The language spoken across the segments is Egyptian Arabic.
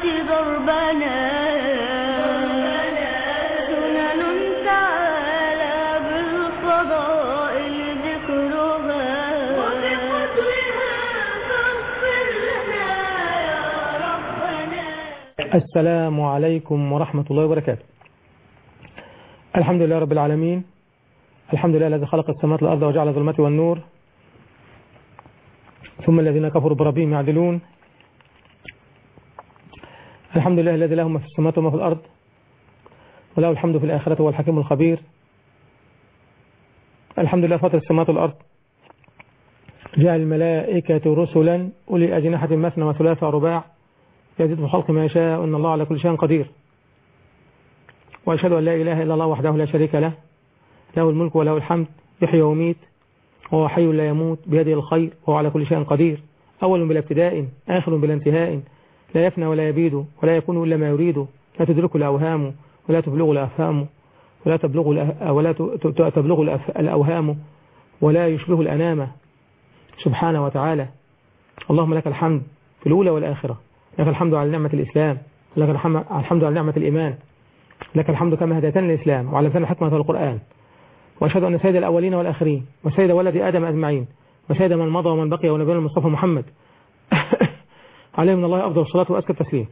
ضربنا سنن تعالى بالفضائل ذكرها وبفضلها فاغفر لنا يا ربنا السلام عليكم ورحمة الله وبركاته الحمد لله رب العالمين الحمد لله الذي خلق السماوات والأرض وجعل الظلمات والنور ثم الذين كفروا بربهم يعدلون الحمد لله الذي له ما في السماوات وما في الأرض وله الحمد في الآخرة هو الحكيم الخبير الحمد لله فاطر السماوات والأرض جعل الملائكة رسلا أولي أجنحة مثنى وثلاث ورباع يزيد في الخلق ما يشاء إن الله على كل شيء قدير وأشهد أن لا إله إلا الله وحده لا شريك له له الملك وله الحمد يحيي ويميت وهو حي لا يموت بيده الخير وهو على كل شيء قدير أول بلا ابتداء آخر بلا انتهاء لا يفنى ولا يبيد ولا يكون إلا ما يريد لا تدرك الأوهام ولا تبلغ الأفهام ولا تبلغ الأه- ولا ت- ت- تبلغ الأف- الأوهام ولا يشبه الأنام سبحانه وتعالى اللهم لك الحمد في الأولى والآخرة لك الحمد على نعمة الإسلام لك الحم- الحمد على نعمة الإيمان لك الحمد كما هديتنا الإسلام وعلمتنا الحكمة والقرآن وأشهد أن سيد الأولين والآخرين وسيد ولد آدم أجمعين وسيد من مضى ومن بقي ونبينا المصطفى محمد عليه من الله أفضل الصلاة وأزكى التسليم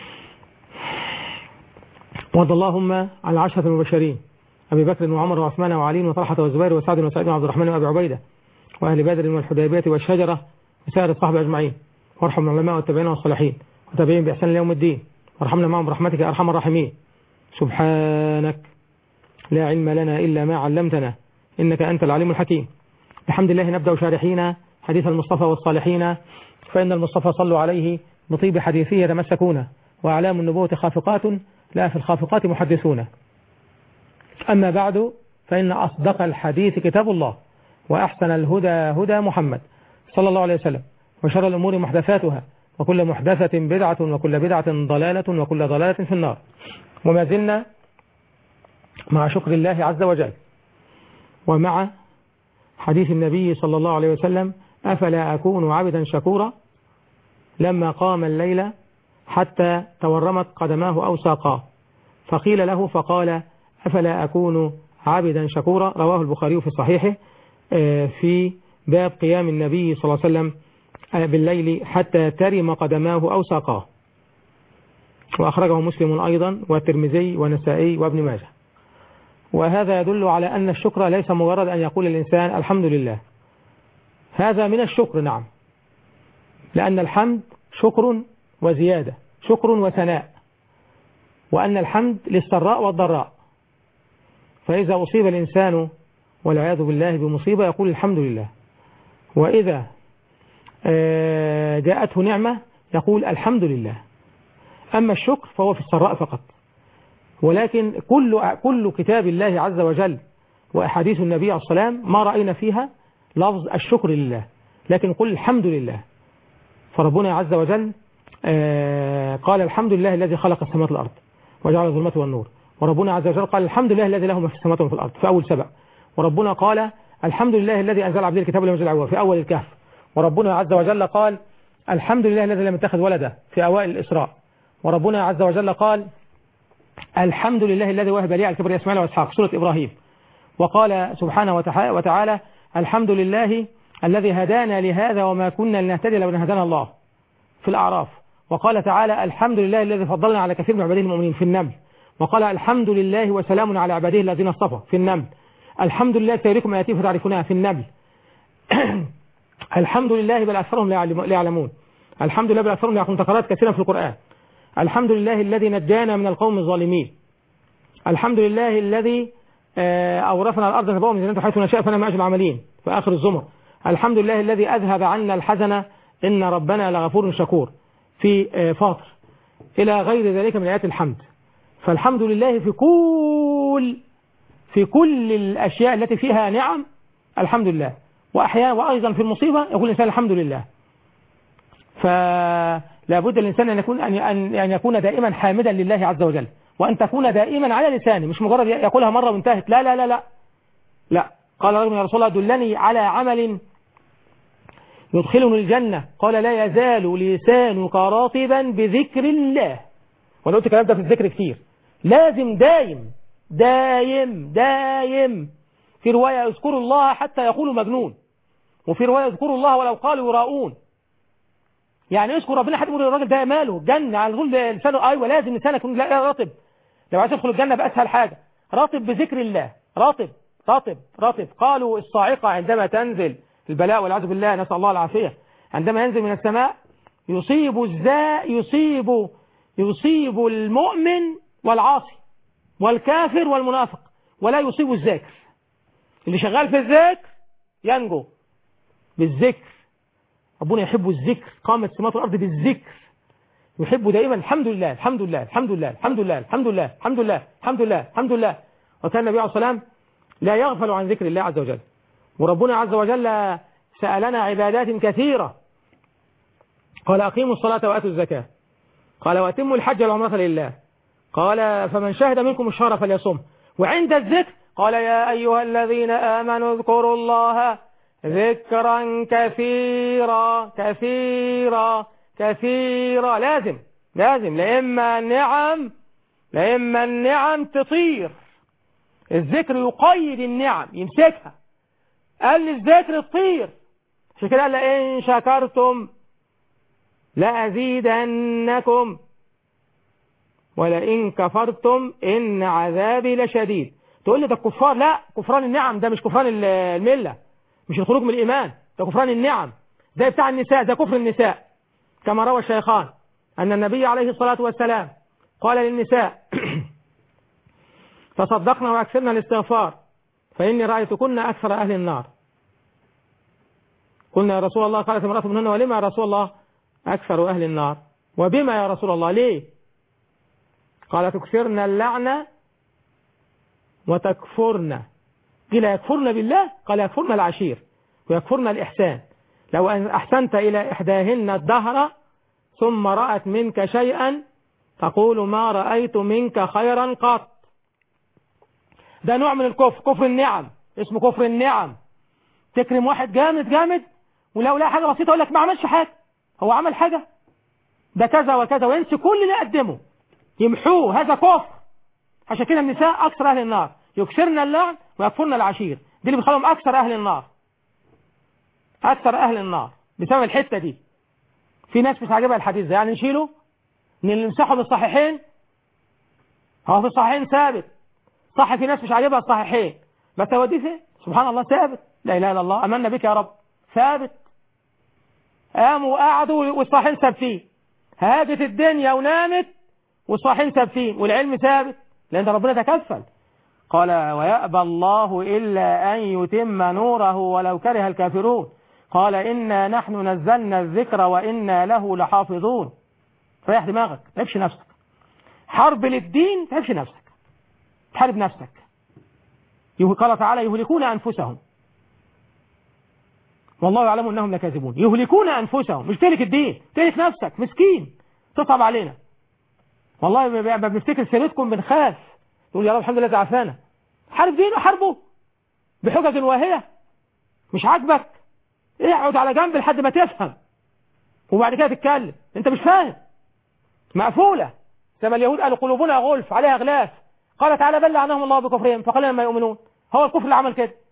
وارض اللهم عن العشرة المبشرين أبي بكر وعمر وعثمان وعلي وطلحة وزبير وسعد وسعيد وعبد الرحمن وأبي عبيدة وأهل بدر والحديبية والشجرة وسائر الصحابة أجمعين وارحم العلماء والتابعين والصالحين وتابعين بإحسان ليوم الدين وارحمنا معهم برحمتك يا أرحم الراحمين سبحانك لا علم لنا إلا ما علمتنا إنك أنت العليم الحكيم الحمد لله نبدأ شارحين حديث المصطفى والصالحين فإن المصطفى صلوا عليه بطيب حديثه يتمسكون وأعلام النبوة خافقات لا في الخافقات محدثون أما بعد فإن أصدق الحديث كتاب الله وأحسن الهدى هدى محمد صلى الله عليه وسلم وشر الأمور محدثاتها وكل محدثة بدعة وكل بدعة ضلالة وكل ضلالة في النار وما زلنا مع شكر الله عز وجل ومع حديث النبي صلى الله عليه وسلم أفلا أكون عبدا شكورا لما قام الليل حتى تورمت قدماه أو ساقاه فقيل له فقال أفلا أكون عبدا شكورا رواه البخاري في صحيحه آه، في باب قيام النبي صلى الله عليه وسلم آه، بالليل حتى ترم قدماه أو ساقاه وأخرجه مسلم أيضا والترمذي والنسائي وابن ماجه وهذا يدل على أن الشكر ليس مجرد أن يقول الإنسان الحمد لله هذا من الشكر نعم لأن الحمد شكر وزيادة شكر وثناء وأن الحمد للسراء والضراء فإذا أصيب الإنسان والعياذ بالله بمصيبة يقول الحمد لله وإذا آه، جاءته نعمة يقول الحمد لله أما الشكر فهو في السراء فقط ولكن كل كل كتاب الله عز وجل وأحاديث النبي عليه السلام ما رأينا فيها لفظ الشكر لله لكن قل الحمد لله فربنا عز وجل آه، قال الحمد لله الذي خلق السماوات والأرض وجعل الظلمات والنور وربنا عز وجل قال الحمد لله الذي له ما في السماوات وما في الأرض في أول سبع وربنا قال الحمد لله الذي أنزل عبده الكتاب لم ينزل عواه في أول الكهف وربنا عز وجل قال الحمد لله الذي لم يتخذ ولدا في أوائل الإسراء وربنا عز وجل قال الحمد لله الذي وهب لي على الكبر إسماعيل وإسحاق سورة إبراهيم وقال سبحانه وتع- وتعالى الحمد لله الذي هدانا لهذا وما كنا لنهتدي لو أن هدانا الله في الأعراف وقال تعالى الحمد لله الذي فضلنا على كثير من عباده المؤمنين في النمل وقال الحمد لله وسلام على عباده الذين اصطفى في النمل الحمد لله سيركم آياته فتعرفونها في النمل الحمد لله بل أكثرهم لا يعلم- لا يعلمون الحمد لله بل أكثرهم لا يعلمون تكرارات كثيرة في القرآن الحمد لله الذي نجانا من القوم الظالمين الحمد لله الذي آه، أورثنا الأرض نبوء من جنة حيث نشاء فنعم أجر العاملين في آخر الزمر الحمد لله الذي أذهب عنا الحزن إن ربنا لغفور شكور في آه، فاطر إلى غير ذلك من آيات الحمد فالحمد لله في كل في كل الأشياء التي فيها نعم الحمد لله وأحيانا وأيضا في المصيبة يقول الإنسان الحمد لله فلا بد الإنسان أن يكون أن أن أن يكون دائما حامدا لله عز وجل وأن تكون دائما على لسانه مش مجرد يقولها مرة وانتهت لا لا لا لا لا قال رجل يا رسول الله دلني على عمل يدخلني الجنة قال لا يزال لسانك رطبا بذكر الله وانا قلت الكلام ده في الذكر كتير لازم دايم دايم دايم في رواية اذكروا الله حتى يقولوا مجنون وفي رواية اذكروا الله ولو قالوا يراؤون يعني اذكر ربنا حد يقول الراجل ده ماله جنة على طول لسانه ايوه لازم لسانك يكون لا رطب لو عايز تدخل الجنة بأسهل حاجة رطب بذكر الله رطب رطب رطب قالوا الصاعقة عندما تنزل البلاء والعياذ بالله نسأل الله العافية عندما ينزل من السماء يصيب الزاء يصيب يصيب المؤمن والعاصي والكافر والمنافق ولا يصيب الذاكر اللي شغال في الذكر ينجو بالذكر ربنا يحب الذكر قامت سماوات الأرض بالذكر يحب دائما الحمد لله الحمد لله الحمد لله الحمد لله الحمد لله الحمد لله الحمد لله الحمد لله وكان النبي عليه الصلاة والسلام لا يغفل عن ذكر الله عز وجل وربنا عز وجل سألنا عبادات كثيرة قال أقيموا الصلاة وآتوا الزكاة قال وأتموا الحج والعمرة لله قال فمن شهد منكم الشهر فليصم وعند الذكر قال يا أيها الذين آمنوا اذكروا الله ذكرا كثيرا كثيرا كثيرا لازم لازم لإما النعم لإما النعم تطير الذكر يقيد النعم يمسكها قال الذكر تطير عشان كده قال إن شكرتم لأزيدنكم ولئن كفرتم إن عذابي لشديد تقول لي ده الكفار لا كفران النعم ده مش كفران الملة مش الخروج من الإيمان ده كفران النعم زي بتاع النساء ده كفر النساء كما روى الشيخان أن النبي عليه الصلاة والسلام قال للنساء تصدقنا وأكثرنا الاستغفار فإني رأيتكن أكثر أهل النار قلنا يا رسول الله قالت امرأة منهن ولما يا رسول الله أكثر أهل النار وبما يا رسول الله ليه قال تكثرن اللعنة وتكفرن قيل يكفرن بالله قال يكفرن العشير ويكفرن الإحسان لو أن أحسنت إلى إحداهن الدهر ثم رأت منك شيئا تقول ما رأيت منك خيرا قط ده نوع من الكفر كفر النعم اسمه كفر النعم تكرم واحد جامد جامد ولو لا حاجة بسيطة يقول لك ما عملش حاجة هو عمل حاجة ده كذا وكذا وينسي كل اللي قدمه يمحوه هذا كفر عشان كده النساء أكثر أهل النار يكسرن اللعن ويكفرن العشير دي اللي بتخليهم أكثر أهل النار أكثر أهل النار بسبب الحتة دي في ناس مش عاجبها الحديث ده يعني نشيله نمسحه من الصحيحين هو في الصحيحين ثابت صح في ناس مش عاجبها الصحيحين بس هو دي فين سبحان الله ثابت لا إله إلا الله أمنا بك يا رب ثابت قاموا وقعدوا والصحيحين ثابتين هاجت الدنيا ونامت والصحيحين ثابتين والعلم ثابت لأن ربنا تكفل قال ويأبى الله إلا أن يتم نوره ولو كره الكافرون قال إنا نحن نزلنا الذكر وإنا له لحافظون ريح دماغك تعبش نفسك حرب للدين تعبش نفسك تحارب نفسك قال تعالى يهلكون أنفسهم والله يعلم أنهم لكاذبون يهلكون أنفسهم مش تهلك الدين تهلك نفسك مسكين تصعب علينا والله ما بنفتكر سيرتكم بنخاف تقول يا رب الحمد لله تعافانا حارب دين وحاربه بحجج واهية مش عاجبك اقعد على جنب لحد ما تفهم وبعد كده تتكلم انت مش فاهم مقفولة زي ما اليهود قالوا قلوبنا غلف عليها غلاف قال تعالى بل عنهم الله بكفرهم فقليلا ما يؤمنون هو الكفر اللي عمل كده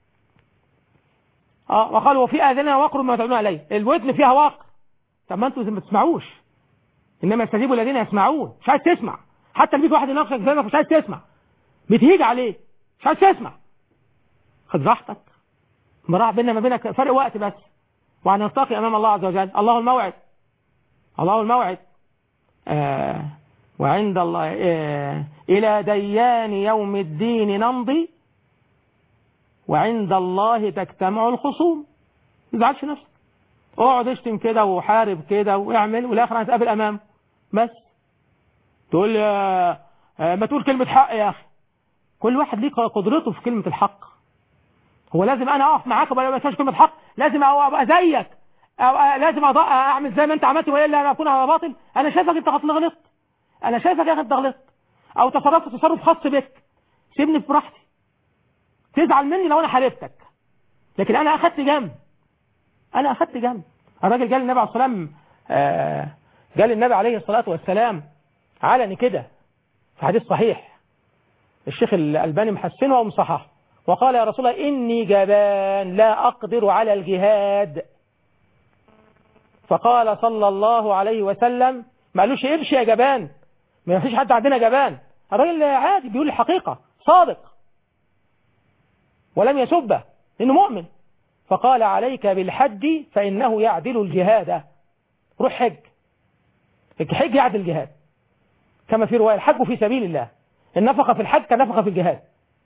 اه وقالوا وفي اذاننا وقر ما تعلمون عليه الودن فيها وقر طب ما انتوا ما تسمعوش انما يستجيبوا الذين يسمعون مش عايز تسمع حتى اللي بيجي واحد يناقشك فاهمك مش عايز تسمع بتهيج عليه مش عايز تسمع خد راحتك مراح بيننا ما بينك فرق وقت بس وهنلتقي امام الله عز وجل الله الموعد الله الموعد آه وعند الله آه الى ديان يوم الدين نمضي وعند الله تجتمع الخصوم ما تزعلش نفسك اقعد اشتم كده وحارب كده واعمل والاخر هنتقابل امامه بس تقول لي آه ما تقول كلمة حق يا اخي كل واحد ليه قدرته في كلمة الحق هو لازم انا اقف معاك ولا ما اسمعش كلمة حق لازم ابقى زيك أو لازم اعمل زي ما انت عملت والا انا اكون على باطل انا شايفك انت غلطت انا شايفك يا اخي انت غلطت او تصرفت تصرف خاص بك سيبني في براحتي تزعل مني لو انا حاربتك لكن انا اخدت جنب انا اخدت جنب الراجل قال للنبي عليه الصلاه والسلام آه، قال للنبي عليه الصلاه والسلام علني كده في حديث صحيح الشيخ الألباني محسنه ومصححه وقال يا رسول الله إني جبان لا أقدر على الجهاد فقال صلى الله عليه وسلم ما قالوش امشي يا جبان ما فيش حد عندنا جبان الراجل عادي بيقول الحقيقة صادق ولم يسبه لأنه مؤمن فقال عليك بالحج فإنه يعدل الجهاد روح حج الحج يعدل الجهاد كما في رواية الحج في سبيل الله النفقة في الحج كنفقة في الجهاد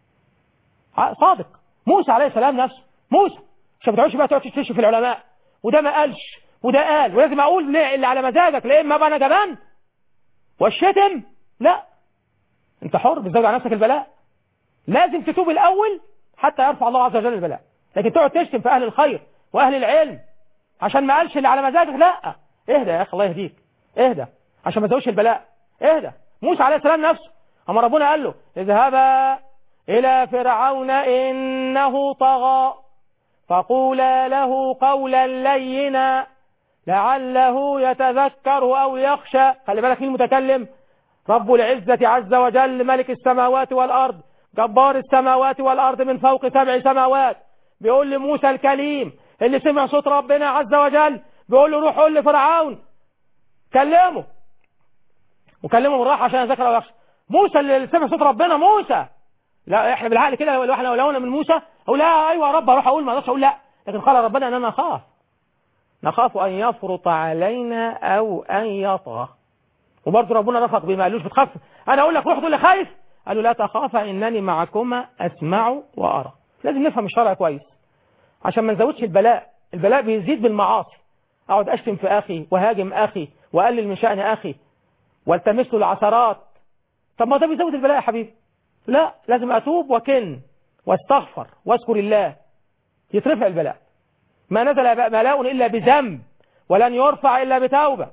ع- صادق موسى عليه السلام نفسه موسى مش ما بتقعدش بقى تقعد تشتشي في العلماء وده ما قالش وده قال ولازم اقول ليه اللي على مزاجك ليه ما بقى انا جبان والشتم لا انت حر بتزود على نفسك البلاء لازم تتوب الاول حتى يرفع الله عز وجل البلاء لكن تقعد تشتم في اهل الخير واهل العلم عشان ما قالش اللي على مزاجك لا اهدى يا اخي الله يهديك اهدى عشان ما تزودش البلاء اهدى موسى عليه السلام نفسه اما ربنا قال له اذهبا الى فرعون انه طغى فقولا له قولا لينا لعله يتذكر او يخشى خلي بالك مين المتكلم رب العزة عز وجل ملك السماوات والأرض جبار السماوات والأرض من فوق سبع سماوات بيقول لموسى الكليم اللي سمع صوت ربنا عز وجل بيقول له روح قول لفرعون كلمه وكلمه بالراحة عشان يذكر او يخشى موسى اللي سمع صوت ربنا موسى لا احنا بالعقل كده لو احنا لو لونا من موسى اقول لا ايوه يا رب اروح اقول ما اقدرش اقول لا لكن قال ربنا اننا نخاف نخاف ان يفرط علينا او ان يطغى وبرضه ربنا رفق بما قالوش بتخاف انا اقول لك روح تقول لي خايف قالوا لا تخافا انني معكما اسمع وارى لازم نفهم الشرع كويس عشان ما نزودش البلاء البلاء بيزيد بالمعاصي اقعد اشتم في اخي وهاجم اخي واقلل من شأن اخي والتمس له العثرات طب ما ده بيزود البلاء يا حبيبي لا لازم اتوب وكن واستغفر واذكر الله يترفع البلاء ما نزل بلاء الا بذنب ولن يرفع الا بتوبه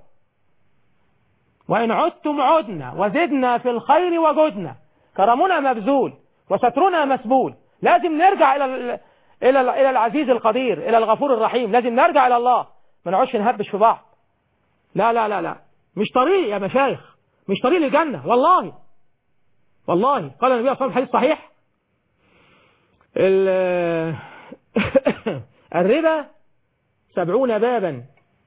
وإن عدتم عدنا وزدنا في الخير وجدنا كرمنا مبذول وسترنا مسبول لازم نرجع إلى ال- إلى ال- إلى العزيز القدير إلى الغفور الرحيم لازم نرجع إلى الله ما نقعدش نهبش في بعض لا لا لا لا مش طريق يا مشايخ مش طريق للجنة والله والله قال النبي صلى الله عليه وسلم حديث صحيح ال- الربا سبعون بابا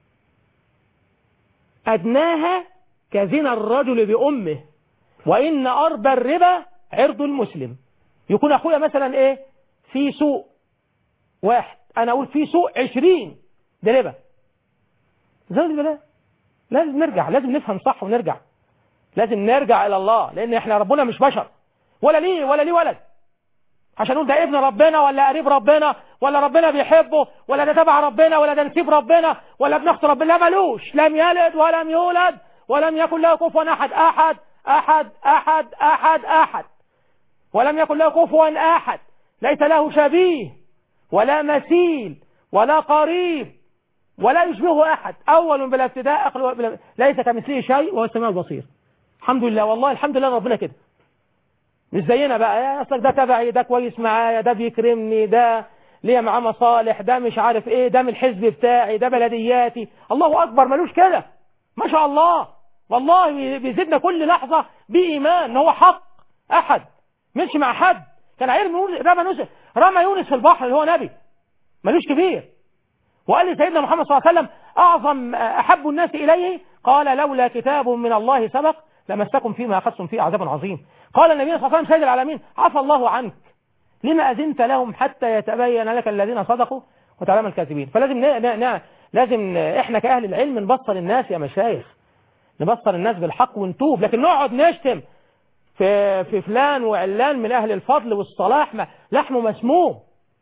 أدناها كزنا الرجل بأمه وإن أربى الربا عرض المسلم يكون أخويا مثلا إيه في سوق واحد أنا أقول في سوق عشرين ده ربا زود البلاء لازم نرجع لازم نفهم صح ونرجع لازم نرجع إلى الله لأن إحنا ربنا مش بشر ولا ليه ولا ليه ولد عشان نقول ده ابن ربنا ولا قريب ربنا ولا ربنا بيحبه ولا ده تبع ربنا ولا ده نسيب ربنا ولا ابن اخت ربنا لا ملوش لم يلد ولم يولد ولم يكن له كفوا احد احد احد احد احد احد ولم يكن له كفوا احد ليس له شبيه ولا مثيل ولا قريب ولا يشبهه احد اول بلا ابتداء اخر بلا ليس كمثله شيء وهو السميع البصير الحمد لله والله الحمد لله ربنا كده مش زينا بقى يا اصلك ده تبعي ده كويس معايا ده بيكرمني ده ليا معاه مصالح ده مش عارف ايه ده من الحزب بتاعي ده بلدياتي الله اكبر ملوش كده ما شاء الله والله بيزيدنا كل لحظة بإيمان ان هو حق احد مش مع حد كان عير رمى يونس رمى يونس في البحر اللي هو نبي ملوش كبير وقال لي سيدنا محمد صلى الله عليه وسلم اعظم احب الناس اليه قال لولا كتاب من الله سبق لمسكم فيما اخذتم فيه عذاب عظيم قال النبي صلى الله عليه وسلم سيد العالمين عفى الله عنك لما أذنت لهم حتى يتبين لك الذين صدقوا وتعلم الكاذبين فلازم ن... ن... ن... لازم احنا كأهل العلم نبصر الناس يا مشايخ نبصر الناس بالحق ونتوب لكن نقعد نشتم في في فلان وعلان من أهل الفضل والصلاح ما... لحمه مسموم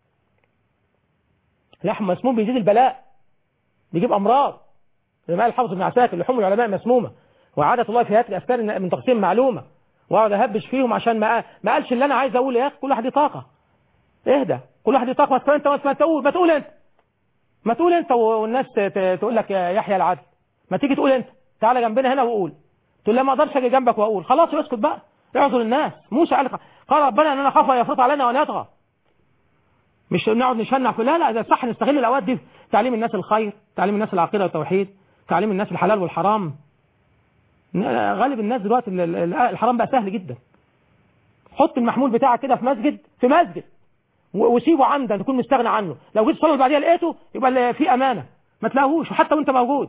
لحم مسموم بيزيد البلاء بيجيب أمراض زي ما قال الحافظ بن عساكر لحوم العلماء مسمومة وعادة الله في هذه الأفكار من تقسيم معلومة واقعد اهبش فيهم عشان ما ما قالش اللي انا عايز اقوله يا اخي كل واحد ليه طاقه اهدى كل واحد ليه طاقه ما تقول انت ما تقول ما تقول انت ما تقول انت والناس تقول لك يا يحيى العدل ما تيجي تقول انت تعالى جنبنا هنا وقول تقول لا ما اقدرش اجي جنبك واقول خلاص اسكت بقى اعذر الناس موسى قال قال ربنا ان انا خاف يفرط علينا ونطغى مش نقعد نشنع في لا لا ده صح نستغل الاوقات دي تعليم الناس الخير تعليم الناس العقيدة والتوحيد تعليم الناس الحلال والحرام غالب الناس دلوقتي ال- ال- الحرام بقى سهل جدا حط المحمول بتاعك كده في مسجد في مسجد و- وسيبه عندك تكون مستغني عنه لو جيت الصلاه اللي بعديها لقيته يبقى اللي في امانه ما تلاقوهوش وحتى وانت موجود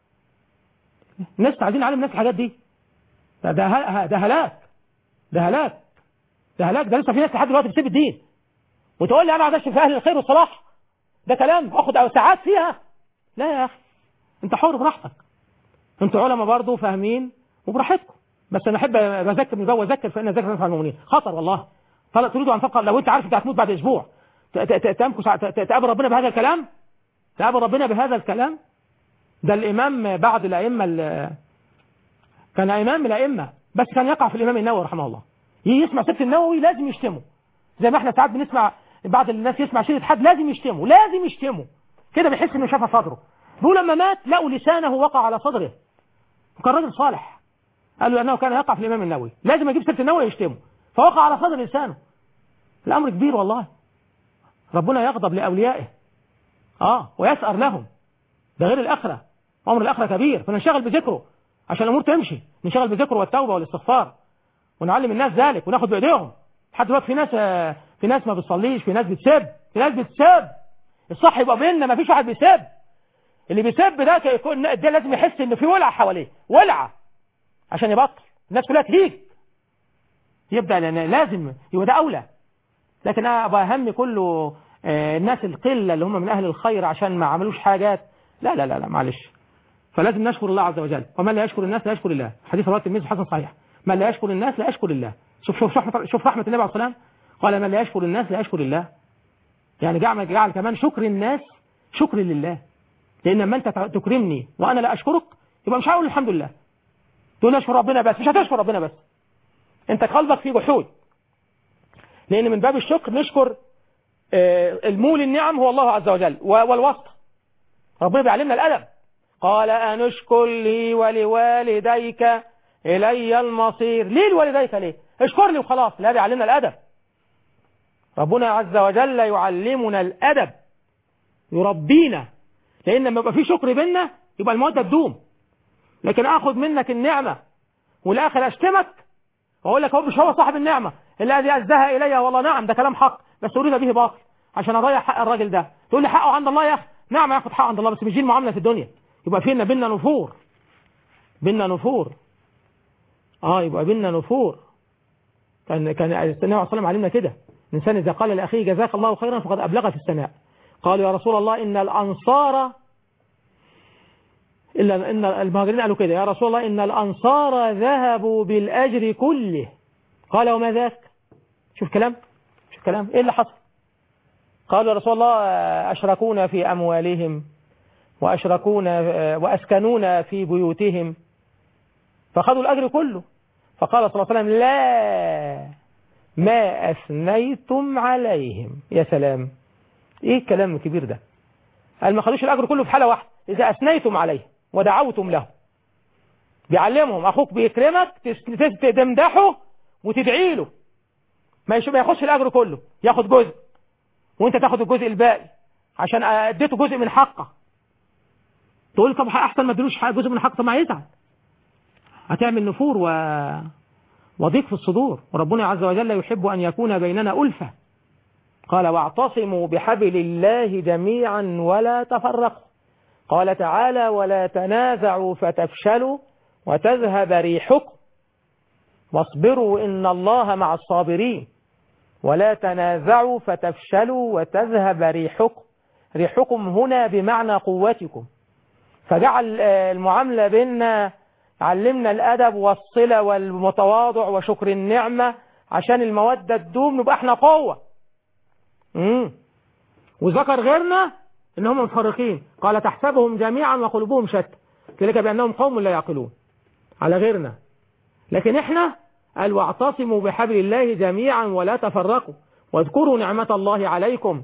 الناس عايزين نعلم الناس الحاجات دي ده ده ه- ده هلاك ده هلاك ده هلاك ده لسه في ناس لحد دلوقتي بتسيب الدين وتقول لي انا عايز اشتم في اهل الخير والصلاح ده كلام اخد أو ساعات فيها لا يا اخي انت حر براحتك انتوا علماء برضه فاهمين وبراحتكم بس انا احب بذكر من جوه اذكر فان الذكر ينفع المؤمنين خطر والله طلع تريدوا ان تبقى لو انت عارف انت هتموت بعد اسبوع ت- ت- ت- تمكث ع- ت- ت- تقابل ربنا بهذا الكلام تقابل ربنا بهذا الكلام ده الامام بعد الائمه ال- كان امام من الائمه بس كان يقع في الامام النووي رحمه الله يجي يسمع سيره النووي لازم يشتمه زي ما احنا ساعات بنسمع بعض الناس يسمع سيره حد لازم يشتمه لازم يشتمه كده بيحس انه شاف صدره بيقول لما مات لقوا لسانه وقع على صدره وكان راجل صالح قال له انه كان يقع في الامام النووي لازم يجيب سيره النووي يشتمه فوقع على صدر لسانه الامر كبير والله ربنا يغضب لاوليائه اه ويسأر لهم ده غير الاخره امر الاخره كبير فننشغل بذكره عشان الامور تمشي ننشغل بذكره والتوبه والاستغفار ونعلم الناس ذلك وناخد بايديهم لحد دلوقتي في ناس آه، في ناس ما بتصليش في ناس بتسب في ناس بتسب الصح يبقى بيننا ما فيش واحد بيسب اللي بيسب ده يكون ده لازم يحس ان في ولعه حواليه ولعه عشان يبطل الناس كلها تهيج يبدا لان لازم يبقى ده اولى لكن انا ابقى همي كله آه، الناس القله اللي هم من اهل الخير عشان ما عملوش حاجات لا لا لا لا معلش فلازم نشكر الله عز وجل ومن لا يشكر الناس لا يشكر الله حديث رواه الترمذي حسن صحيح من لا يشكر الناس لا يشكر الله شوف شوف رحمه شوف رحمه النبي عليه الصلاه والسلام قال من لا يشكر الناس لا يشكر الله يعني جعل جعل كمان شكر الناس شكر لله لان لما انت تكرمني وانا لا اشكرك يبقى مش هقول الحمد لله تقول اشكر ربنا بس مش هتشكر ربنا بس انت قلبك فيه جحود لان من باب الشكر نشكر آه، المول النعم هو الله عز وجل و- والواسطه ربنا بيعلمنا الادب قال ان اشكر لي ولوالديك الي المصير ليه لوالديك ليه اشكر لي وخلاص لا بيعلمنا الادب ربنا عز وجل يعلمنا الادب يربينا لان لما يبقى في شكر بينا يبقى الموده تدوم لكن اخذ منك النعمه والاخر اشتمك واقول لك هو مش هو صاحب النعمه الذي ازدها الي والله نعم ده كلام حق بس اريد به باطل عشان اضيع حق الراجل ده تقول لي حقه عند الله يا اخي نعم ياخد حقه عند الله بس مش دي المعامله في الدنيا يبقى فينا بينا نفور بينا نفور اه يبقى بينا نفور كان كان النبي صلى الله عليه وسلم علمنا كده الانسان اذا قال لاخيه جزاك الله خيرا فقد ابلغ في الثناء قالوا يا رسول الله ان الانصار إلا إن المهاجرين قالوا كده يا رسول الله إن الأنصار ذهبوا بالأجر كله قال وما ذاك شوف كلام شوف كلام إيه اللي حصل قالوا يا رسول الله أشركونا في أموالهم وأشركونا وأسكنونا في بيوتهم فخذوا الأجر كله فقال صلى الله عليه وسلم لا ما أثنيتم عليهم يا سلام إيه الكلام الكبير ده قال ما خدوش الأجر كله في حالة واحدة إذا أثنيتم عليه ودعوتم له بيعلمهم أخوك بيكرمك تس- تمدحه وتدعي له ما يش- ما ياخدش الأجر كله ياخد جزء وانت تاخد الجزء الباقي عشان اديته جزء من حقه تقول طب احسن ما اديلوش حق- جزء من حقه طب ما يزعل هتعمل نفور و... وضيق في الصدور وربنا عز وجل يحب أن يكون بيننا ألفة قال واعتصموا بحبل الله جميعا ولا تفرقوا قال تعالى ولا تنازعوا فتفشلوا وتذهب ريحكم واصبروا إن الله مع الصابرين ولا تنازعوا فتفشلوا وتذهب ريحكم ريحكم هنا بمعنى قوتكم فجعل آه، المعاملة بيننا علمنا الأدب والصلة والمتواضع وشكر النعمة عشان المودة تدوم نبقى احنا قوة مم. وذكر غيرنا ان هم مفرقين قال تحسبهم جميعا وقلوبهم شتى ذلك بأنهم قوم لا يعقلون على غيرنا لكن احنا قال واعتصموا بحبل الله جميعا ولا تفرقوا واذكروا نعمة الله عليكم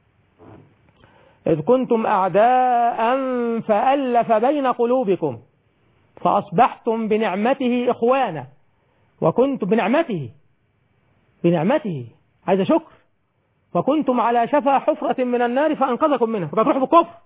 إذ كنتم أعداء فألف بين قلوبكم فأصبحتم بنعمته إخوانا وكنتم بنعمته بنعمته هذا شكر وكنتم على شفا حفرة من النار فأنقذكم منها فتروحوا بالكفر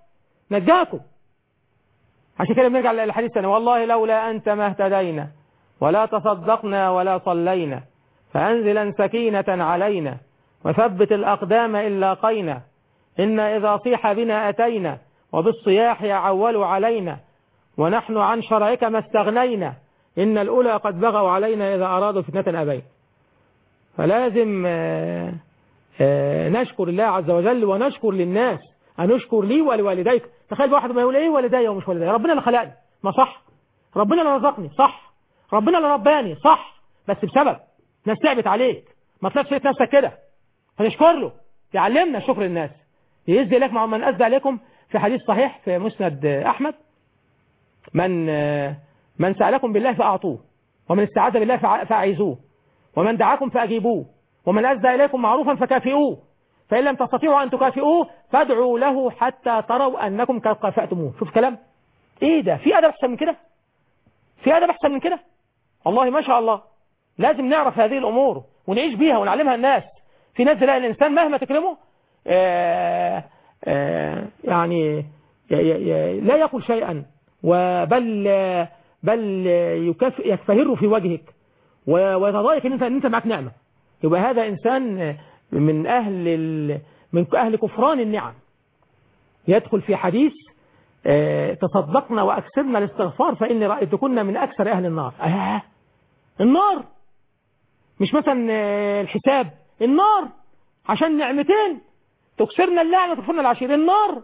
نجاكم عشان كده بنرجع للحديث الثاني والله لولا أنت ما اهتدينا ولا تصدقنا ولا صلينا فأنزلا سكينة علينا وثبت الأقدام إن لاقينا إن إذا صيح بنا أتينا وبالصياح يعول علينا ونحن عن شرعك ما استغنينا إن الأولى قد بغوا علينا إذا أرادوا فتنة أبين فلازم آه، آه، نشكر الله عز وجل ونشكر للناس أن نشكر لي ولوالديك تخيل واحد ما يقول إيه والدي ومش والدي ربنا اللي خلقني ما صح ربنا اللي رزقني صح ربنا اللي رباني صح بس بسبب ناس تعبت عليك ما طلعتش لقيت نفسك كده فنشكر له يعلمنا الشكر للناس يزدي لك مع من أزدى عليكم في حديث صحيح في مسند أحمد من من سألكم بالله فأعطوه ومن استعاذ بالله فع- فأعيذوه ومن دعاكم فأجيبوه ومن أسدى إليكم معروفا فكافئوه فإن لم تستطيعوا أن تكافئوه فادعوا له حتى تروا أنكم قد كافأتموه شوف كلام إيه ده في أدب أحسن من كده في أدب أحسن من كده والله ما شاء الله لازم نعرف هذه الأمور ونعيش بيها ونعلمها الناس في ناس تلاقي الإنسان مهما تكلمه آه آه يعني ي- ي- ي- لا يقول شيئا وبل بل يكف يكفهر في وجهك و- ويتضايق ان انت ان انت معك نعمه يبقى هذا انسان من اهل ال... من اهل كفران النعم يدخل في حديث آه، تصدقنا واكثرنا الاستغفار فاني رايتكن من اكثر اهل النار آه. النار مش مثلا آه، الحساب النار عشان نعمتين تكسرنا اللعنه وتكفرنا العشير النار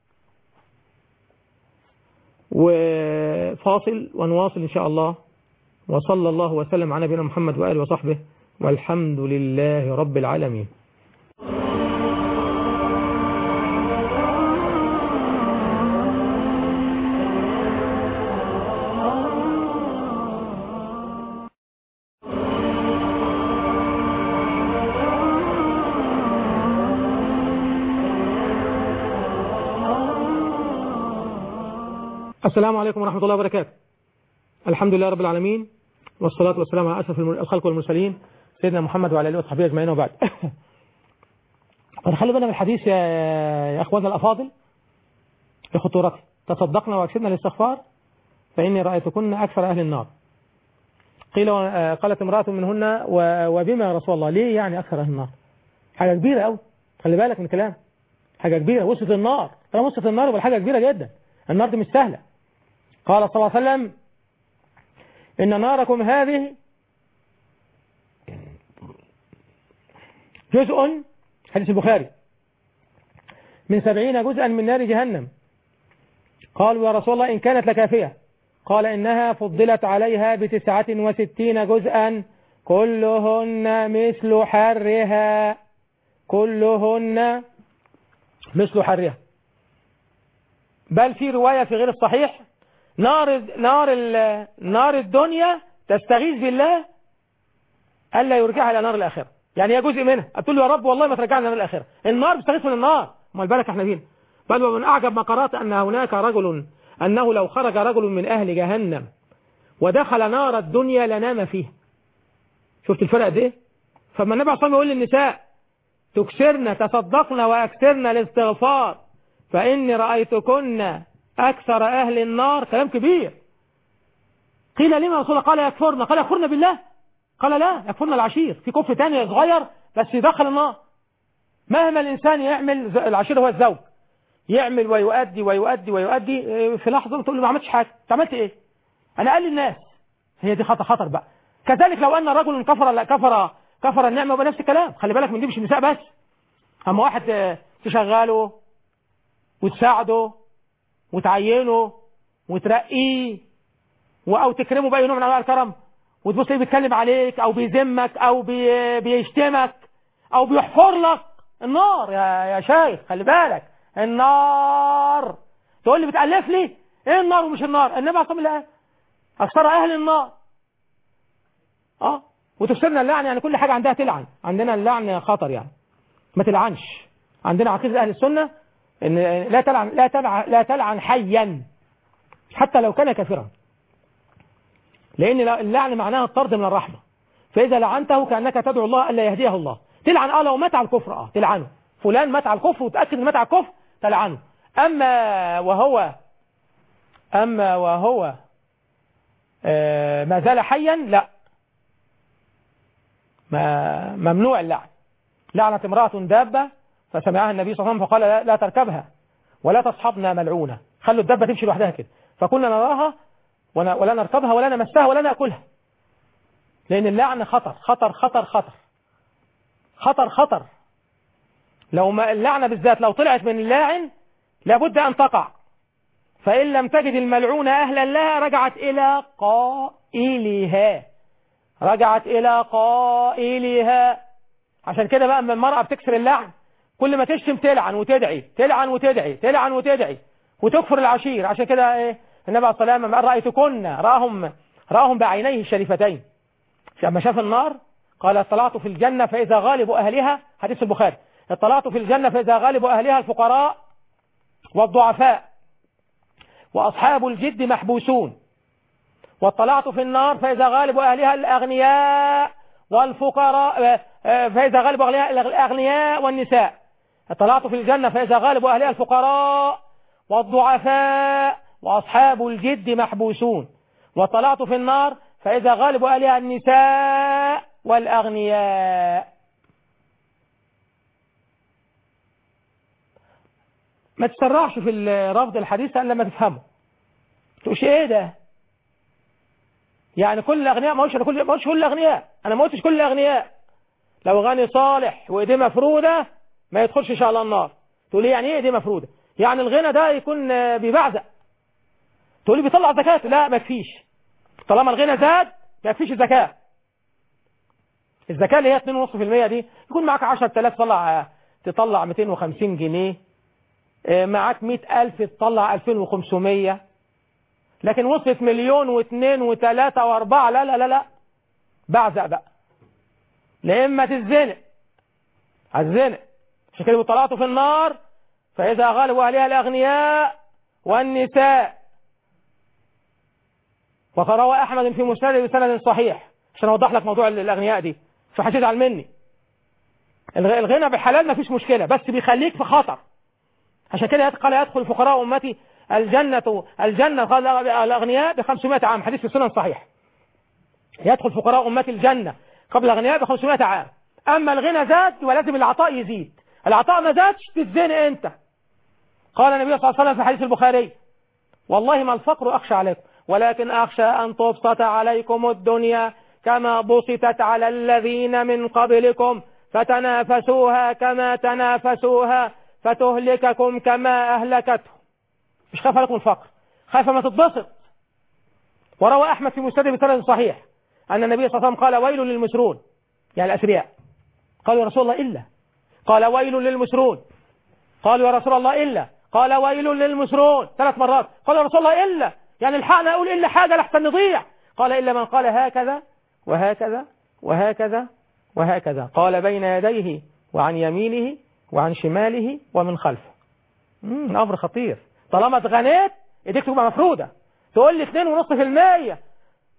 وفاصل ونواصل إن شاء الله وصلى الله وسلم على نبينا محمد وآله وصحبه والحمد لله رب العالمين السلام عليكم ورحمة الله وبركاته الحمد لله رب العالمين والصلاة والسلام على أشرف الم- الخلق والمرسلين سيدنا محمد وعلى آله وصحبه أجمعين وبعد خلي بالنا من الحديث يا, يا أخواننا الأفاضل لخطورته تصدقنا وأكسبنا الاستغفار فإني رأيتكن أكثر أهل النار قيل آه، قالت امرأة منهن و- وبما يا رسول الله ليه يعني أكثر أهل النار حاجة كبيرة أوي خلي بالك من الكلام حاجة كبيرة وصلت النار طالما وصلت النار يبقى حاجة كبيرة جدا النار دي مش سهلة قال صلى الله عليه وسلم إن ناركم هذه جزء حديث البخاري من سبعين جزءا من نار جهنم قالوا يا رسول الله إن كانت لكافية قال إنها فضلت عليها بتسعة وستين جزءا كلهن مثل حرها كلهن مثل حرها بل في رواية في غير الصحيح نار نار ال- نار الدنيا تستغيث بالله الا يرجعها الى نار الاخره يعني هي جزء منها قلت له يا رب والله ما ترجعنا نار الاخره النار بتستغيث من النار امال بالك احنا فين بل ومن اعجب ما قرات ان هناك رجل انه لو خرج رجل من اهل جهنم ودخل نار الدنيا لنام فيها شفت الفرق ده فما النبي عليه الصلاه والسلام يقول للنساء تكسرن تصدقن واكثرن الاستغفار فاني رايتكن أكثر أهل النار كلام كبير قيل لما رسول الله قال يكفرنا قال يكفرنا بالله قال لا يكفرنا العشير في كفر تاني صغير بس يدخل النار مهما الإنسان يعمل ز- العشير هو الزوج يعمل ويؤدي ويؤدي ويؤدي إيه، في لحظة تقول له ما عملتش حاجة انت عملت ايه انا قال للناس هي دي خطر خطر بقى كذلك لو ان رجل كفر لا كفر كفر النعمة يبقى نفس الكلام خلي بالك من دي مش النساء بس اما واحد آه، تشغله وتساعده وتعينه وترقيه و- او تكرمه باي نوع من انواع الكرم وتبص تلاقيه بيتكلم عليك او بيذمك او بي بيشتمك او بيحفر لك النار يا يا شيخ خلي بالك النار تقول لي بتالف لي ايه النار ومش النار النبي عليه الصلاه والسلام اكثر اهل النار اه وتفسرنا اللعن يعني كل حاجه عندها تلعن عندنا اللعن خطر يعني ما تلعنش عندنا عقيده اهل السنه ان لا تلعن لا تلعن لا تلعن حيا حتى لو كان كافرا لان اللعن معناها الطرد من الرحمه فاذا لعنته كانك تدعو الله الا يهديه الله تلعن اه لو مات على الكفر اه تلعنه فلان مات على الكفر وتاكد ان مات على الكفر تلعنه أما وهو أما وهو آه، ما زال حيا لا ما ممنوع اللعن لعنت امرأة دابة فسمعها النبي صلى الله عليه وسلم فقال لا, لا تركبها ولا تصحبنا ملعونة خلوا الدابة تمشي لوحدها كده فكنا نراها ولا ولا نركبها ولا نمسها ولا نأكلها لأن اللعن خطر خطر خطر خطر خطر خطر لو ما اللعنة بالذات لو طلعت من اللاعن لابد أن تقع فإن لم تجد الملعونة أهلا لها رجعت إلى قائلها رجعت إلى قائلها عشان كده بقى اما المرأة بتكسر اللعن كل ما تشتم تلعن وتدعي تلعن وتدعي تلعن وتدعي وتكفر العشير عشان كده ايه النبي عليه الصلاة والسلام قال رأيتكن رآهم رآهم بعينيه الشريفتين لما شاف النار قال اطلعت في الجنة فإذا غالب أهلها حديث البخاري اطلعت في الجنة فإذا غالب أهلها الفقراء والضعفاء وأصحاب الجد محبوسون واطلعت في النار فإذا غالب أهلها الأغنياء والفقراء فإذا غالب أهلها الأغنياء والنساء اطلعت في الجنة فإذا غالب أهلها الفقراء والضعفاء وأصحاب الجد محبوسون واطلعت في النار فإذا غالب أهلها النساء والأغنياء ما تسرعش في رفض الحديث إلا لما تفهمه تقولش ايه ده يعني كل الاغنياء ما قلتش انا كل ما قلتش كل الاغنياء انا ما قلتش كل الاغنياء لو غني صالح وايديه مفروده ما يدخلش ان شاء الله النار تقول لي يعني ايه ايديه مفروده يعني الغنى ده يكون بيبعزق تقول لي بيطلع زكاه لا ما يكفيش طالما الغنى زاد ما يكفيش الزكاه الزكاه اللي هي 2.5% دي يكون معاك 10000 تطلع تطلع 250 جنيه معاك 100000 تطلع 2500 لكن وصلت مليون واثنين وثلاثة واربعة لا لا لا لا بعزق بقى لإما تزنق هتزنق عشان كده طلعتوا في النار فإذا غلبوا عليها الأغنياء والنساء وروى أحمد في مسند بسند صحيح عشان أوضح لك موضوع الأغنياء دي مش هتزعل مني الغنى بالحلال ما فيش مشكلة بس بيخليك في خطر عشان كده قال يدخل فقراء أمتي الجنة الجنة قال الأغنياء ب 500 عام حديث في السنن صحيح يدخل فقراء أمتي الجنة قبل الأغنياء ب 500 عام أما الغنى زاد ولازم العطاء يزيد العطاء ما زادش تتزنق أنت قال النبي صلى الله عليه وسلم في حديث البخاري والله ما الفقر أخشى عليكم ولكن أخشى أن تبسط عليكم الدنيا كما بسطت على الذين من قبلكم فتنافسوها كما تنافسوها فتهلككم كما أهلكته مش خايف عليكم الفقر خايف ما تتبسط وروى أحمد في مسند بسند صحيح أن النبي صلى الله عليه وسلم قال ويل للمسرون يعني الأثرياء قالوا يا رسول الله إلا قال ويل للمسرون قالوا يا رسول الله إلا قال ويل للمسرون ثلاث مرات قال يا رسول الله إلا يعني الحقنا أقول إلا حاجة لحسن نضيع قال إلا من قال هكذا وهكذا وهكذا وهكذا قال بين يديه وعن يمينه وعن شماله ومن خلفه أمر خطير طالما اتغنيت ايديك تبقى مفرودة تقول لي 2.5%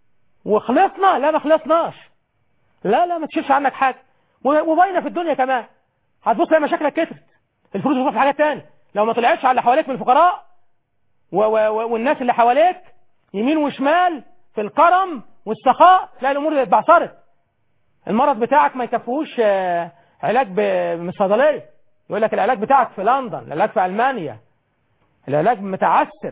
وخلصنا لا ما خلصناش لا لا ما تشيلش عنك حاجة وباينة في الدنيا كمان هتبص تلاقي مشاكلك كترت الفلوس بتروح في حاجات تاني لو ما طلعتش على اللي حواليك من الفقراء و و و والناس اللي حواليك يمين وشمال في الكرم والسخاء تلاقي الامور اتبعثرت المرض بتاعك ما يكفوش علاج من الصيدليه يقول لك العلاج بتاعك في لندن العلاج في المانيا العلاج متعسر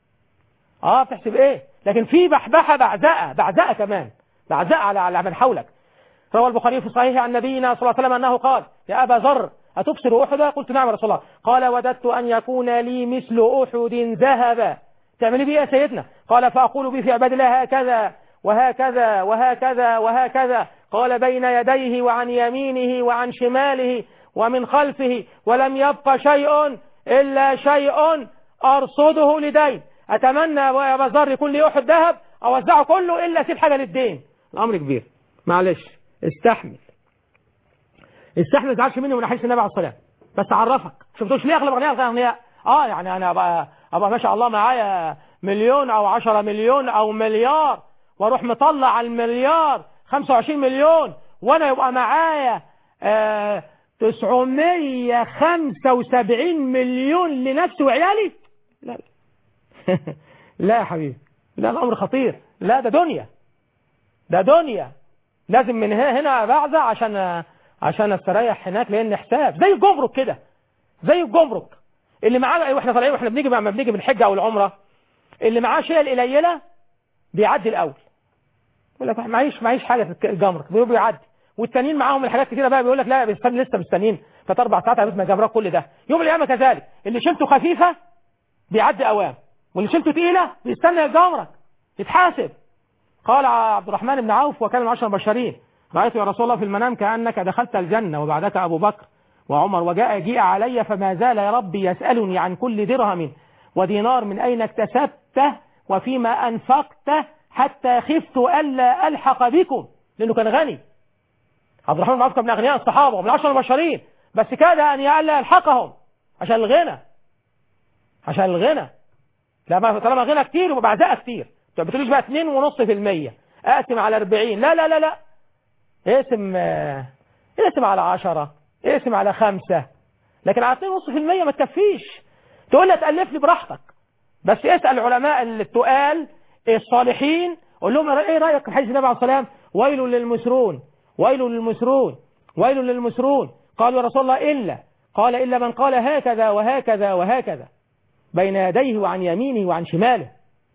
اه بتحسب ايه لكن في بحبحه بعزقه بعزقه كمان بعزقه على على من حولك روى البخاري في صحيح عن نبينا صلى الله عليه وسلم انه قال يا ابا ذر اتبصر احدا قلت نعم يا رسول الله قال وددت ان يكون لي مثل احد ذهبا تعملي بيه يا سيدنا قال فاقول به في عباد الله هكذا وهكذا وهكذا وهكذا قال بين يديه وعن يمينه وعن شماله ومن خلفه ولم يبق شيء إلا شيء أرصده لدين أتمنى يا أبا ذر يكون لي أحد ذهب أوزعه كله إلا أسيب حاجة للدين الأمر كبير معلش استحمل استحمل ما تزعلش مني من حديث النبي عليه الصلاة بس أعرفك شفتوش ليه أغلب أغنياء أغنياء آه يعني أنا أبقى, أبقى ما شاء الله معايا مليون أو عشرة مليون أو مليار وأروح مطلع على المليار 25 مليون وأنا يبقى معايا آه 975 مليون لنفسي وعيالي لا لا لا يا حبيبي لا الأمر خطير لا ده دنيا ده دنيا لازم من هنا هنا بعزة عشان عشان استريح هناك لان حساب زي الجمرك كده زي الجمرك اللي معاه واحنا طالعين واحنا بنيجي لما بنيجي من الحجه او العمره اللي معاه شيء القليله بيعدي الاول يقول لك معيش معيش حاجه في الجمرك بيقول بيعدي والتانيين معاهم الحاجات كتيره بقى بيقول لك لا بيستنى لسه مستنيين ثلاث اربع ساعات عبيد ما جمرك كل ده يوم القيامه كذلك اللي شيلته خفيفه بيعدي اوام واللي شيلته تقيله بيستنى يجمرك يتحاسب قال عبد الرحمن بن عوف وكان من عشر بشرين رأيت يا رسول الله في المنام كأنك دخلت الجنة وبعدك أبو بكر وعمر وجاء جيء علي فما زال يا ربي يسألني عن كل درهم ودينار من أين اكتسبته وفيما أنفقته حتى خفت ألا ألحق بكم لأنه كان غني عبد الرحمن بن عوف كان من أغنياء الصحابة ومن عشر بشرين بس كاد أن ألا يلحقهم عشان الغنى عشان الغنى لا طالما غنى كتير يبقى بعزقه كتير ما بتقوليش بقى 2.5% اقسم على 40 لا لا لا لا اقسم اقسم على 10 اقسم على 5 لكن على 2.5% ما تكفيش تقول لي تألف لي براحتك بس اسأل العلماء التقال الصالحين قول لهم ايه رأيك في حديث النبي عليه الصلاة والسلام ويل للمسرون ويل للمسرون ويل للمسرون قالوا يا رسول الله إلا قال إلا من قال هكذا وهكذا وهكذا بين يديه وعن يمينه وعن شماله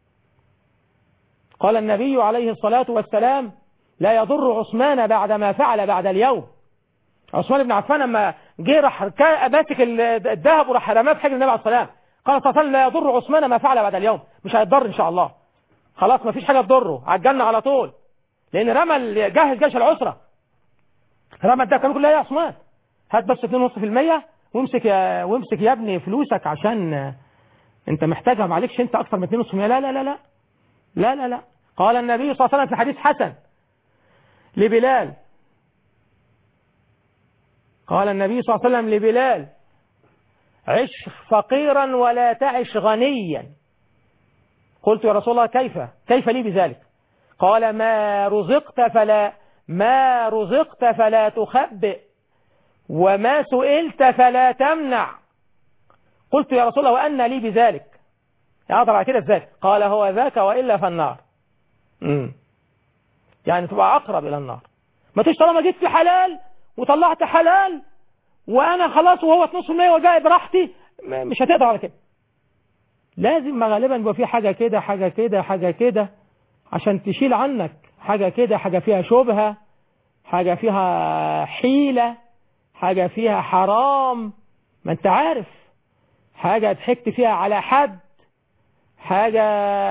قال النبي عليه الصلاة والسلام لا يضر عثمان بعد ما فعل بعد اليوم عثمان بن عفان لما جه راح ماسك الذهب وراح رماه في حجر النبي عليه الصلاة والسلام قال صلى الله عليه وسلم لا يضر عثمان ما فعل بعد اليوم مش هيتضر ان شاء الله خلاص ما فيش حاجة تضره على الجنة على طول لان رمى جهز جيش العسرة رمى الذهب كان يقول لا يا عثمان هات بس 2.5% وامسك يا وامسك يا ابني فلوسك عشان انت محتاجها معلكش انت اكثر من 2.5% لا لا لا لا لا لا لا قال النبي صلى الله عليه وسلم في حديث حسن لبلال قال النبي صلى الله عليه وسلم لبلال عش فقيرا ولا تعش غنيا قلت يا رسول الله كيف كيف لي بذلك قال ما رزقت فلا ما رزقت فلا تخبئ وما سئلت فلا تمنع قلت يا رسول الله وأن لي بذلك يا طبعا كده ازاي قال هو ذاك وإلا فالنار امم يعني تبقى أقرب إلى النار ما تيجي طالما جيت في حلال وطلعت حلال وأنا خلاص وهو 2% وجاي براحتي مش هتقدر على كده لازم ما غالبا يبقى في حاجة كده حاجة كده حاجة كده عشان تشيل عنك حاجة كده حاجة فيها شبهة حاجة فيها حيلة حاجة فيها حرام ما انت عارف حاجة ضحكت فيها على حد حاجة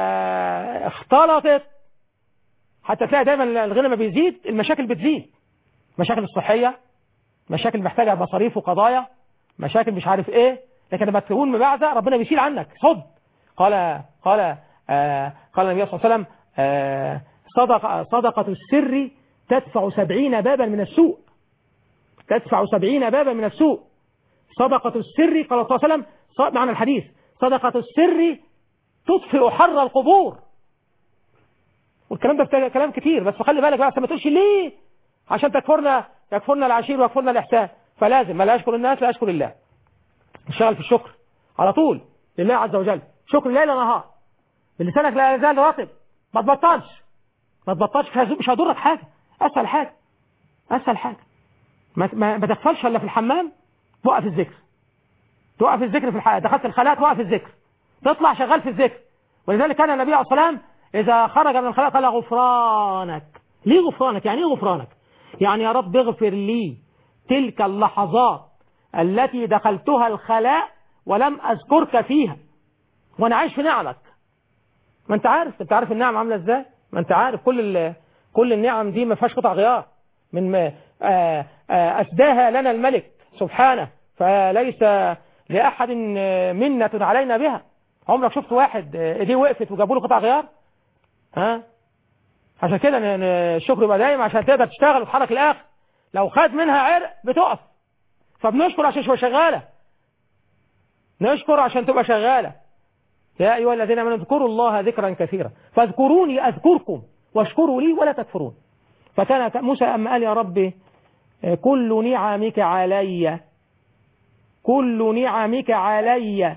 اختلطت حتى تلاقي دايما الغنى ما بيزيد المشاكل بتزيد مشاكل الصحية مشاكل محتاجة مصاريف وقضايا مشاكل مش عارف ايه لكن لما تكون مبعزة ربنا بيشيل عنك صد قال قال آه قال النبي صلى الله عليه وسلم آه صدق صدقة السر تدفع سبعين بابا من السوء تدفع سبعين بابا من السوء صدقة السر قال صلى الله عليه وسلم معنى الحديث صدقة السر تطفئ حر القبور والكلام ده كلام كتير بس خلي بالك بقى ما تقولش ليه عشان تكفرنا يكفرنا العشير ويكفرنا الإحسان فلازم ما لا يشكر الناس لا يشكر الله اشتغل في الشكر على طول لله عز وجل شكر ليل نهار بلسانك لا يزال رطب ما تبطلش ما تبطلش مش هيضرك حاجة أسهل حاجة أسهل حاجة ما, ما, ما تغفلش إلا في الحمام توقف الذكر توقف الذكر في الحياة دخلت الخلاء توقف الذكر تطلع شغال في الذكر ولذلك كان النبي عليه الصلاة والسلام إذا خرج من الخلاء قال غفرانك ليه غفرانك يعني ايه غفرانك يعني يا رب اغفر لي تلك اللحظات التي دخلتها الخلاء ولم أذكرك فيها وأنا عايش في نعمك ما أنت عارف أنت عارف النعم عاملة إزاي ما أنت عارف كل كل النعم دي ما فيهاش قطع غيار من ما أسداها لنا الملك سبحانه فليس لأحد منة علينا بها عمرك شفت واحد ايديه وقفت وجابوا له قطع غيار ها عشان كده الشكر يبقى دايم عشان تقدر تشتغل وتحرك الاخر لو خد منها عرق بتقف فبنشكر عشان تبقى شغالة نشكر عشان تبقى شغالة يا أيها الذين آمنوا اذكروا الله ذكرا كثيرا فاذكروني أذكركم واشكروا لي ولا تكفرون فكان موسى أما قال يا ربي كل نعمك علي كل نعمك علي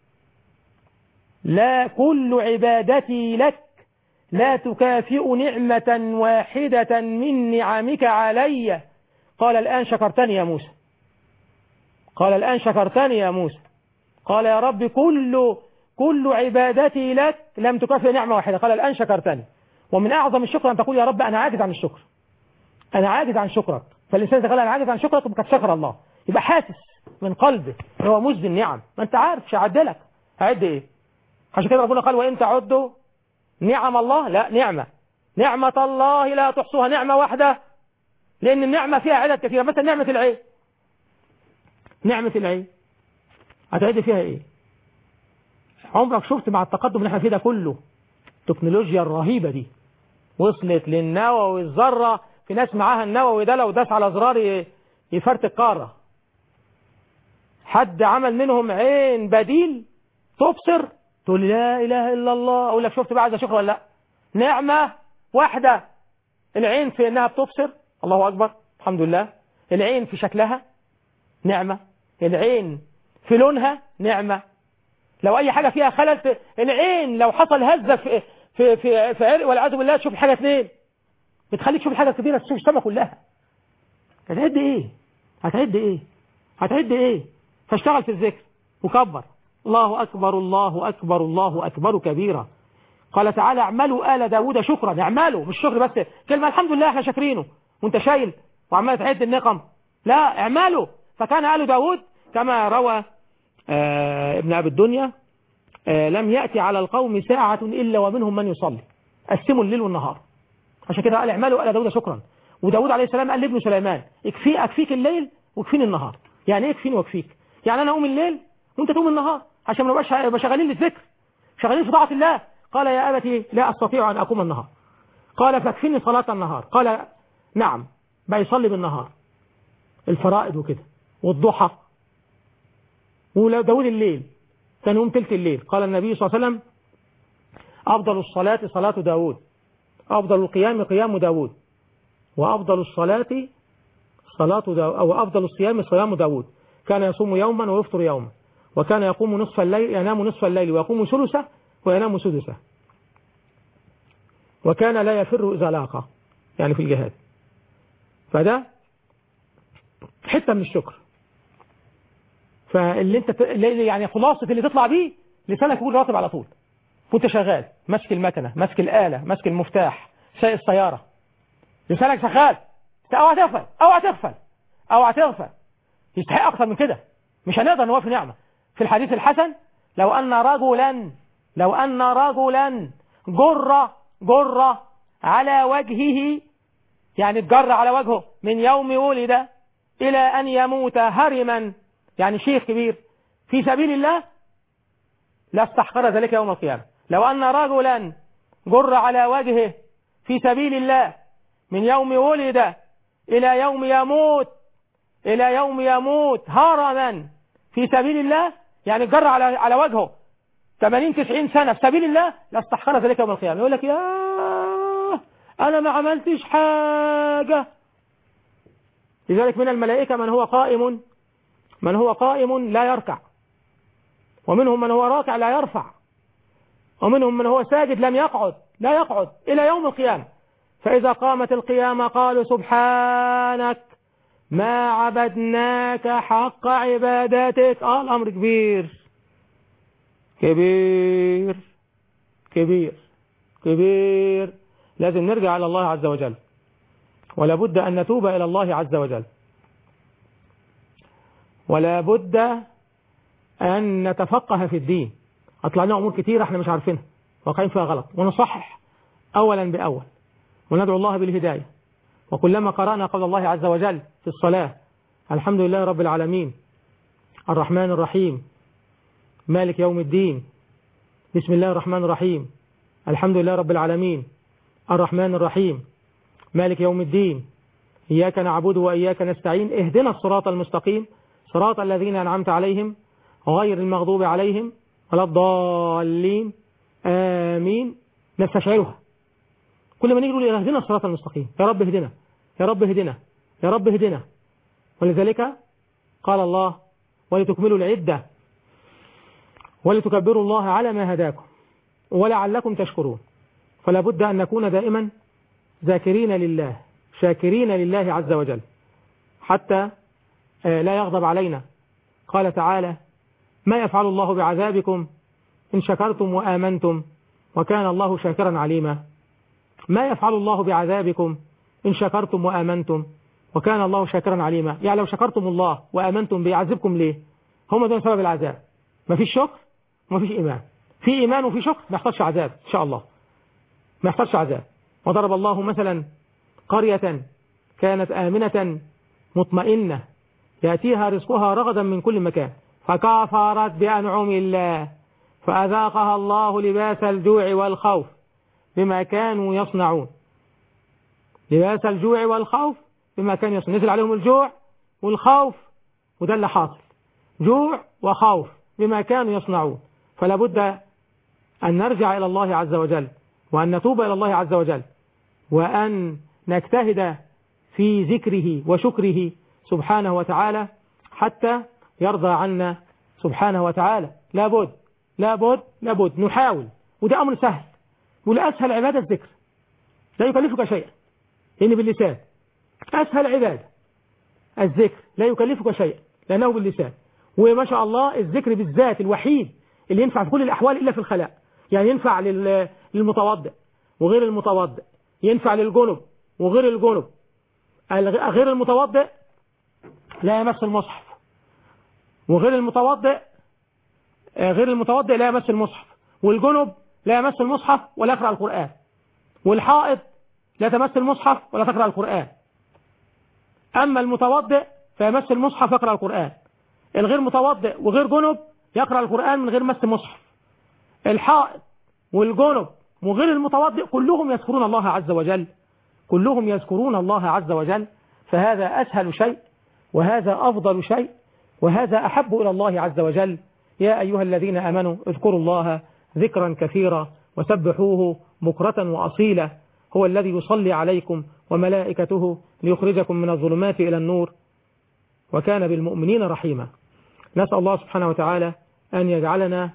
لا كل عبادتي لك لا تكافئ نعمة واحدة من نعمك علي قال الآن شكرتني يا موسى قال الآن شكرتني يا موسى قال يا رب كل كل عبادتي لك لم تكافئ نعمة واحدة قال الآن شكرتني ومن أعظم الشكر أن تقول يا رب أنا عاجز عن الشكر أنا عاجز عن شكرك فالإنسان إذا قال أنا عاجز عن شكرك يبقى قد شكر الله يبقى حاسس من قلبه إن هو مجد النعم ما أنت عارف مش هعدلك هعد إيه عشان كده ربنا قال وإن تعدوا نعم الله لا نعمة نعمة الله لا تحصوها نعمة واحدة لأن النعمة فيها عدد كثيرة مثلا نعمة العين نعمة العين هتعد فيها إيه عمرك شفت مع التقدم اللي احنا فيه ده كله التكنولوجيا الرهيبة دي وصلت للنووي الذرة في ناس معاها النووي ده لو داس على زرار يفرت القارة حد عمل منهم عين بديل تبصر تقول لا إله إلا الله أقول لك شفت بعد شكر ولا لا نعمة واحدة العين في إنها بتبصر الله أكبر الحمد لله العين في شكلها نعمة العين في لونها نعمة لو أي حاجة فيها خلل في العين لو حصل هزة في في في, في عرق والعياذ بالله تشوف حاجة اثنين بتخليك تشوف الحاجة الكبيرة تشوف السماء كلها هتعد ايه هتعد ايه هتعد ايه فاشتغل في الذكر وكبر الله أكبر الله أكبر الله أكبر كبيرا قال تعالى اعملوا آل داود شكرا اعملوا مش شكر بس كلمة الحمد لله احنا شاكرينه وانت شايل وعمال تعد النقم لا اعملوا فكان آل داود كما روى آه ابن أبي الدنيا آه لم يأتي على القوم ساعة إلا ومنهم من يصلي قسموا الليل والنهار عشان كده قال اعملوا آل داود شكرا وداود عليه السلام قال لابن سليمان اكفي أكفيك الليل واكفيني النهار يعني ايه يكفيني واكفيك يعني أنا أقوم الليل وانت تقوم النهار عشان ما نبقاش شغالين للذكر شغالين في طاعة الله قال يا أبتي لا أستطيع أن أقوم النهار قال فاكفني صلاة النهار قال نعم بقى يصلي بالنهار الفرائض وكده والضحى وداود الليل كان يوم تلت الليل قال النبي صلى الله عليه وسلم أفضل الصلاة صلاة داود أفضل القيام قيام داود وأفضل الصلاة صلاة داود أو أفضل الصيام صيام داود كان يصوم يوما ويفطر يوما وكان يقوم نصف الليل ينام نصف الليل ويقوم ثلثه وينام سدسه وكان لا يفر إذا لاقى يعني في الجهاد فده حتة من الشكر فاللي انت يعني خلاصة اللي تطلع بيه لسانك يقول راتب على طول وانت شغال ماسك المكنة ماسك الآلة ماسك المفتاح سايق السيارة لسانك شغال اوعى تغفل اوعى تغفل اوعى تغفل يستحق اكثر من كده مش هنقدر نوافي نعمة في الحديث الحسن لو أن رجلا لو أن رجلا جر جر على وجهه يعني اتجر على وجهه من يوم ولد إلى أن يموت هرما يعني شيخ كبير في سبيل الله لا استحقر ذلك يوم القيامة لو أن رجلا جر على وجهه في سبيل الله من يوم ولد إلى يوم يموت إلى يوم يموت هرما في سبيل الله يعني جر على على وجهه 80 90 سنة في سبيل الله لاستحقر ذلك يوم القيامة يقول لك يا أنا ما عملتش حاجة لذلك من الملائكة من هو قائم من هو قائم لا يركع ومنهم من هو راكع لا يرفع ومنهم من هو ساجد لم يقعد لا يقعد إلى يوم القيامة فإذا قامت القيامة قالوا سبحانك ما عبدناك حق عبادتك آه الأمر كبير كبير كبير كبير لازم نرجع إلى الله عز وجل ولا بد أن نتوب إلى الله عز وجل ولا بد أن نتفقه في الدين أطلع لنا أمور كتيرة احنا مش عارفينها واقعين فيها غلط ونصحح أولا بأول وندعو الله بالهداية وكلما قرأنا قول الله عز وجل في الصلاة الحمد لله رب العالمين الرحمن الرحيم مالك يوم الدين بسم الله الرحمن الرحيم الحمد لله رب العالمين الرحمن الرحيم مالك يوم الدين إياك نعبد وإياك نستعين اهدنا الصراط المستقيم صراط الذين أنعمت عليهم غير المغضوب عليهم ولا الضالين آمين نستشعرها كل ما نيجي نقول اهدنا الصراط المستقيم يا رب اهدنا يا رب اهدنا يا رب اهدنا ولذلك قال الله ولتكملوا العدة ولتكبروا الله على ما هداكم ولعلكم تشكرون فلا بد أن نكون دائما ذاكرين لله شاكرين لله عز وجل حتى لا يغضب علينا قال تعالى ما يفعل الله بعذابكم إن شكرتم وآمنتم وكان الله شاكرا عليما ما يفعل الله بعذابكم إن شكرتم وآمنتم وكان الله شاكرا عليما يعني لو شكرتم الله وآمنتم بيعذبكم ليه هم دول سبب العذاب ما فيش شكر وما فيش إيمان في إيمان وفي شكر ما يحصلش عذاب إن شاء الله ما يحصلش عذاب وضرب الله مثلا قرية كانت آمنة مطمئنة يأتيها رزقها رغدا من كل مكان فكفرت بأنعم الله فأذاقها الله لباس الجوع والخوف بما كانوا يصنعون لباس الجوع والخوف بما كانوا يصنعون نزل عليهم الجوع والخوف وده اللي حاصل جوع وخوف بما كانوا يصنعون فلا بد أن نرجع إلى الله عز وجل وأن نتوب إلى الله عز وجل وأن نجتهد في ذكره وشكره سبحانه وتعالى حتى يرضى عنا سبحانه وتعالى لابد لابد لابد نحاول وده أمر سهل والأسهل عبادة الذكر لا يكلفك شيئا لأن باللسان أسهل عبادة الذكر لا يكلفك شيئا لأنه باللسان وما شاء الله الذكر بالذات الوحيد اللي ينفع في كل الأحوال إلا في الخلاء يعني ينفع للمتوضئ وغير المتوضئ ينفع للجنب وغير الجنب غير المتوضئ لا يمس المصحف وغير المتوضئ غير المتوضئ لا يمس المصحف والجنب لا يمس المصحف ولا يقرأ القرآن والحائط لا تمس المصحف ولا تقرأ القرآن أما المتوضئ فيمس المصحف يقرأ القرآن الغير متوضئ وغير جنب يقرأ القرآن من غير مس مصحف الحائط والجنب وغير المتوضئ كلهم يذكرون الله عز وجل كلهم يذكرون الله عز وجل فهذا أسهل شيء وهذا أفضل شيء وهذا أحب إلى الله عز وجل يا أيها الذين أمنوا اذكروا الله ذكرا كثيرا وسبحوه بكرة وأصيلا هو الذي يصلي عليكم وملائكته ليخرجكم من الظلمات إلى النور وكان بالمؤمنين رحيما نسأل الله سبحانه وتعالى أن يجعلنا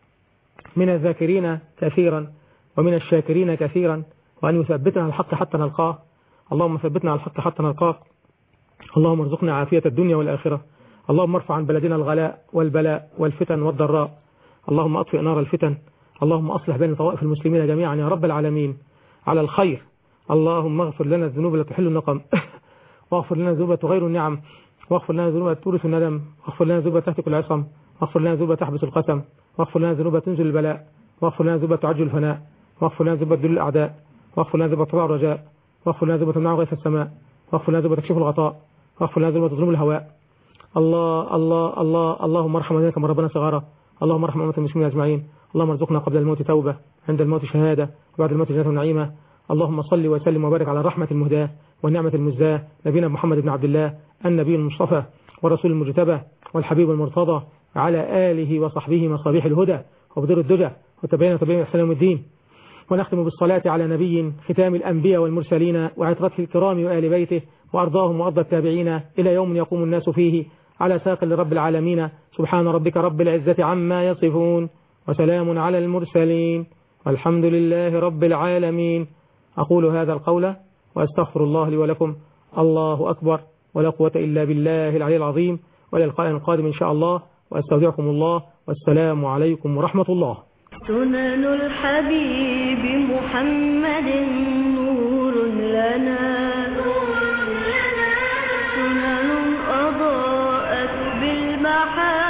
من الذاكرين كثيرا ومن الشاكرين كثيرا وأن يثبتنا على الحق حتى نلقاه اللهم ثبتنا على الحق حتى نلقاه اللهم ارزقنا عافية الدنيا والآخرة اللهم ارفع عن بلدنا الغلاء والبلاء والفتن والضراء اللهم أطفئ نار الفتن اللهم أصلح بين طوائف المسلمين جميعا يا رب العالمين على الخير اللهم اغفر لنا الذنوب التي تحل النقم واغفر لنا الذنوب تغير النعم واغفر لنا الذنوب تورث الندم واغفر لنا الذنوب تهتك العصم واغفر لنا الذنوب تحبس القسم واغفر لنا الذنوب تنزل البلاء واغفر لنا الذنوب تعجل الفناء واغفر لنا الذنوب تدل الأعداء واغفر لنا الذنوب تطلع الرجاء واغفر لنا الذنوب تمنع غيث السماء واغفر لنا الذنوب تكشف الغطاء واغفر لنا الذنوب تظلم الهواء الله الله الله اللهم ارحم ذلك من ربنا صغارا اللهم ارحم أمة المسلمين أجمعين اللهم ارزقنا قبل الموت توبة عند الموت شهادة وبعد الموت جنة نعيمة اللهم صل وسلم وبارك على الرحمة المهداة والنعمة المزداة نبينا محمد بن عبد الله النبي المصطفى والرسول المجتبى والحبيب المرتضى على آله وصحبه مصابيح الهدى وبدر الدجى وتبين تبين إحسان يوم الدين ونختم بالصلاة على نبي ختام الأنبياء والمرسلين وعطرته الكرام وآل بيته وأرضاهم وأرضى التابعين إلى يوم يقوم الناس فيه على ساق لرب العالمين سبحان ربك رب العزة عما يصفون وسلام على المرسلين والحمد لله رب العالمين أقول هذا القول وأستغفر الله لي ولكم الله أكبر ولا قوة إلا بالله العلي العظيم وإلى اللقاء القادم إن شاء الله وأستودعكم الله والسلام عليكم ورحمة الله سنن الحبيب محمد نور لنا سنن أضاءت بالمحال